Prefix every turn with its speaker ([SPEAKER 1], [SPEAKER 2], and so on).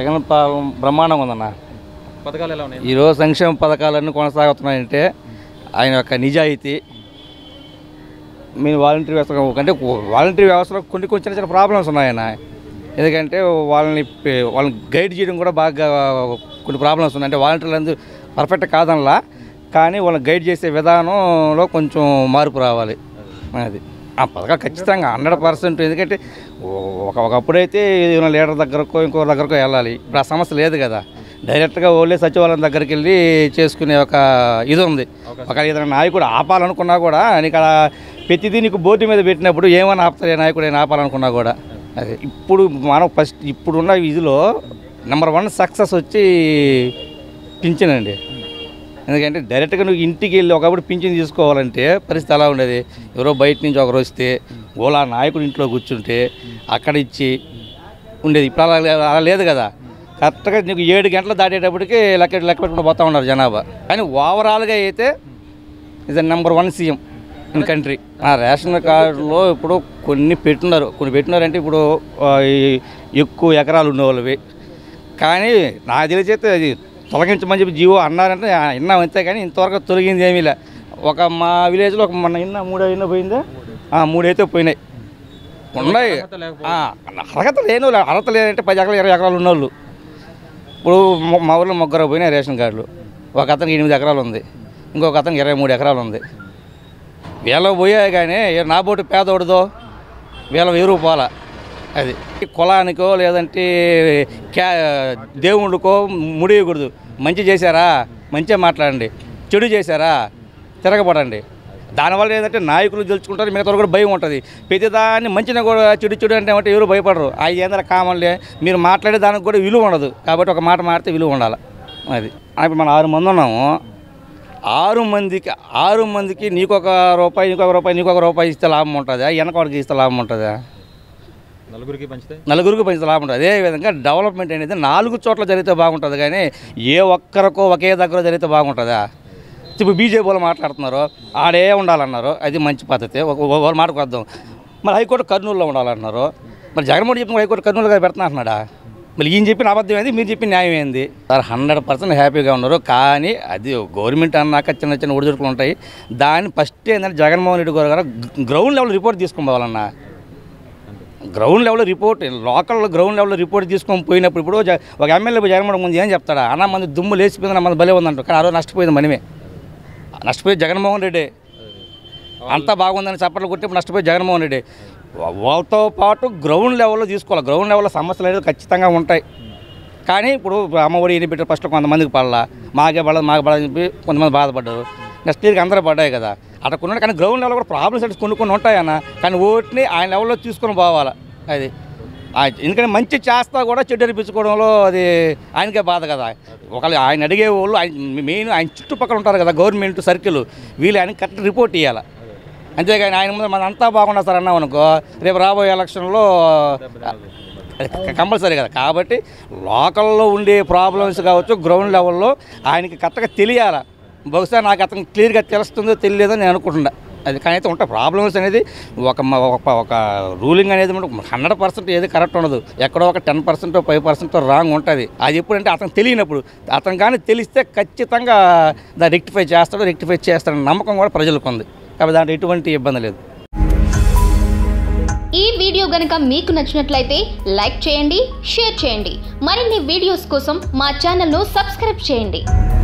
[SPEAKER 1] జగన్ పాలన బ్రహ్మాండంగా ఉందన్న
[SPEAKER 2] పథకాలు ఎలా ఉన్నాయి
[SPEAKER 1] ఈరోజు సంక్షేమ పథకాలన్నీ కొనసాగుతున్నాయంటే ఆయన యొక్క నిజాయితీ మీ వాలంటీర్ వ్యవస్థ అంటే వాలంటీర్ వ్యవస్థలో కొన్ని కొన్ని చిన్న చిన్న ప్రాబ్లమ్స్ ఉన్నాయన్న ఎందుకంటే వాళ్ళని పే- వాళ్ళని గైడ్ చేయడం కూడా బాగా కొన్ని ప్రాబ్లమ్స్ ఉన్నాయి అంటే వాలంటీర్లు అందరూ పర్ఫెక్ట్ కాదనలా కానీ వాళ్ళని గైడ్ చేసే విధానంలో కొంచెం మార్పు రావాలి అది ఆ పథకాలు ఖచ్చితంగా హండ్రెడ్ పర్సెంట్ ఎందుకంటే ఒక ఒకప్పుడైతే ఏదైనా లీడర్ దగ్గరకో ఇంకో దగ్గరకో వెళ్ళాలి ఇప్పుడు ఆ సమస్య లేదు కదా డైరెక్ట్గా ఓన్లీ సచివాలయం దగ్గరికి వెళ్ళి చేసుకునే ఒక ఇది ఉంది ఒక ఏదైనా నాయకుడు ఆపాలనుకున్నా కూడా నీకు అలా ప్రతిదీ నీకు బోర్డు మీద పెట్టినప్పుడు ఏమని ఆపుతారు ఏ నాయకుడు ఏమైనా ఆపాలనుకున్నా కూడా అది ఇప్పుడు మనం ఫస్ట్ ఇప్పుడున్న ఇదిలో నెంబర్ వన్ సక్సెస్ వచ్చి పింఛన్ అండి ఎందుకంటే డైరెక్ట్గా నువ్వు ఇంటికి వెళ్ళి ఒకప్పుడు పింఛన్ తీసుకోవాలంటే పరిస్థితి ఎలా ఉండేది ఎవరో బయట నుంచి ఒకరు వస్తే ఓలా నాయకుడు ఇంట్లో కూర్చుంటే అక్కడ ఇచ్చి ఉండేది ఇప్పుడు అలా లే- అలా లేదు కదా కరెక్ట్గా నీకు ఏడు గంటలు దాటేటప్పటికి లెక్క లెక్క పెట్టుకుంటూ పోతా ఉన్నారు జనాభా కానీ ఓవరాల్గా అయితే ఇది number one CM in country ఆ రేషన్ కార్డులో ఇప్పుడు కొన్ని పెట్టినారు కొన్ని పెట్టినారంటే ఇప్పుడు ఆ, ఈ ఎక్కువ ఎకరాలు ఉండేవాళ్ళవి కానీ నాకు తెలిసి అయితే అది తొలగించమని చెప్పి జీవో అన్నారంటే ఆ, విన్నాం అంతే కానీ ఇంతవరకు తొలగింది ఏమీ లే ఒక మా విలేజ్లో ఒక మొన్న ఇన్న మూడో ఇన్న పోయిందా ఆ, మూడైతే పోయినాయి ఉన్నాయి ఆ, అర్హత లేని వాళ్ళు అర్హత లేదంటే పది ఎకరాలు ఇరవై ఎకరాలు ఉన్నోళ్ళు ఇప్పుడు మా- మా ఊళ్ళో ముగ్గురు పోయినాయి రేషన్ కార్డులు ఒక అతనికి ఎనిమిది ఎకరాలు ఉంది ఇంకొక అతనికి ఇరవై మూడు ఎకరాలు ఉంది వీళ్ళ పోయాయి కానీ ఏ నా బోటు పేదోడుదో వీళ్ళ ఎరువు పోలా అది కులానికో లేదంటే క్యా దేవుళ్ళకో ముడియకూడదు మంచి చేశారా మంచిగా మాట్లాడండి చెడు చేశారా తిరగబడండి దానివల్ల ఏంటంటే నాయకులు గెలుచుకుంటారు మిగతా కూడా భయం ఉంటుంది ప్రతిదాన్ని మంచిగా కూడా చెడు చెడు అంటే ఏమంటే ఎవరు భయపడరు అవి ఏంటంటే కామన్లే మీరు మాట్లాడే దానికి కూడా విలువ ఉండదు కాబట్టి ఒక మాట మాడితే విలువ ఉండాలి అది ఇప్పుడు మనం ఆరు మంది ఉన్నాము ఆరు మందికి ఆరు మందికి నీకొక రూపాయి నీకొక రూపాయి నీకొక రూపాయి ఇస్తే లాభం ఉంటుందా వెనకవాడికి ఇస్తే లాభం ఉంటుందా
[SPEAKER 2] నలుగురికి పంచితే
[SPEAKER 1] నలుగురికి పంచితే లాభం ఉంటుంది అదేవిధంగా డెవలప్మెంట్ అనేది నాలుగు చోట్ల జరిగితే బాగుంటుంది కానీ ఏ ఒక్కరికో ఒకే దగ్గర జరిగితే బాగుంటుందా ఇప్పుడు బీజేపీ వాళ్ళు మాట్లాడుతున్నారు ఆడే ఉండాలన్నారు అది మంచి పద్ధతి ఒక ఒక- వాళ్ళ మాటకు వద్దాం మరి హైకోర్టు కర్నూలులో ఉండాలన్నారు మరి జగన్మోహన్ చెప్పిన హైకోర్టు కర్నూలుగా పెడుతున్నా అంటున్నాడా మరి ఈయన చెప్పిన అబద్ధం ఏంది మీరు చెప్పిన న్యాయం ఏంది సార్ హండ్రెడ్ పర్సెంట్ హ్యాపీగా ఉన్నారు కానీ అది గవర్నమెంట్ అన్నాక చిన్న చిన్న ఒడిదుడుకులు ఉంటాయి దాన్ని ఫస్ట్ ఏంటంటే జగన్మోహన్ రెడ్డి గారు గారు గ్రౌండ్ లెవెల్ రిపోర్ట్ తీసుకొని పోవాలన్నా ground level report local ground level report తీసుకొని పోయినప్పుడు ఇప్పుడు జ- ఒక ఎమ్మెల్యే జగన్మోహన్ ముందు ఏం చెప్తాడా అన్న మంది దుమ్ము లేచిపోయింది నా మంది భలే ఉందంట కానీ ఆ రోజు నష్టపోయింది మనమే నష్టపోయి జగన్మోహన్ రెడ్డి అంతా బాగుందని చప్పట్లు కొట్టి నష్టపోయి జగన్మోహన్ రెడ్డి వా- వాళ్ళతో పాటు గ్రౌండ్ లెవెల్లో తీసుకోవాలి గ్రౌండ్ లెవెల్లో సమస్యలు అనేది ఖచ్చితంగా ఉంటాయి కానీ ఇప్పుడు అమ్మఒడి ఎన్ని పెట్టారు ఫస్ట్ కొంతమందికి పడలా మాకే పడదు మాకే పడదని చెప్పి కొంతమంది బాధపడ్డారు నెక్స్ట్ ఇయర్కి అందరూ పడ్డాయి కదా అక్కడ కొన్ని ఉన్నాయి. కానీ గ్రౌండ్ లెవెల్ కూడా ప్రాబ్లమ్స్ అంటే కొన్ని కొన్ని ఉంటాయన్న కానీ ఓటిని ఆయన లెవెల్లో తీసుకొని పోవాలి అది ఆ- ఎందుకంటే మంచి చేస్తా కూడా చెడు అనిపించుకోవడంలో అది ఆయనకే బాధ కదా ఒకళ్ళు ఆయన అడిగే వాళ్ళు ఆయన మెయిన్ ఆయన చుట్టుపక్కల ఉంటారు కదా గవర్నమెంట్ సర్కిల్ వీళ్ళు ఆయన కరెక్ట్ రిపోర్ట్ ఇవ్వాలి అంతేగాని ఆయన ముందు మన అంతా బాగున్నా సార్ అన్నాం అనుకో రేపు రాబోయే ఎలక్షన్లో అది కంపల్సరీ కదా కాబట్టి లోకల్లో ఉండే ప్రాబ్లమ్స్ కావచ్చు గ్రౌండ్ లెవెల్లో ఆయనకి కరెక్ట్గా తెలియాల బహుశా నాకు అతనికి క్లియర్గా తెలుస్తుందో తెలియదో నేను అనుకుంటున్నా అది కానీ అయితే ఉంటాయి ప్రాబ్లమ్స్ అనేది ఒక మ- ఒక- ఒక రూలింగ్ అనేది హండ్రెడ్ పర్సెంట్ ఏది కరెక్ట్ ఉండదు ఎక్కడో ఒక ten percent five percent wrong ఉంటుంది అది ఎప్పుడంటే అతనికి తెలియనప్పుడు అతను కానీ తెలిస్తే ఖచ్చితంగా దాన్ని రెక్టిఫై చేస్తాడు రెక్టిఫై చేస్తాడని నమ్మకం కూడా ప్రజలకు ఉంది కాబట్టి దాంట్లో ఎటువంటి ఇబ్బంది లేదు
[SPEAKER 3] ఈ వీడియో గనక మీకు నచ్చినట్లయితే లైక్ చేయండి షేర్ చేయండి మరిన్ని వీడియోస్ కోసం మా ఛానల్ను సబ్స్క్రైబ్ చేయండి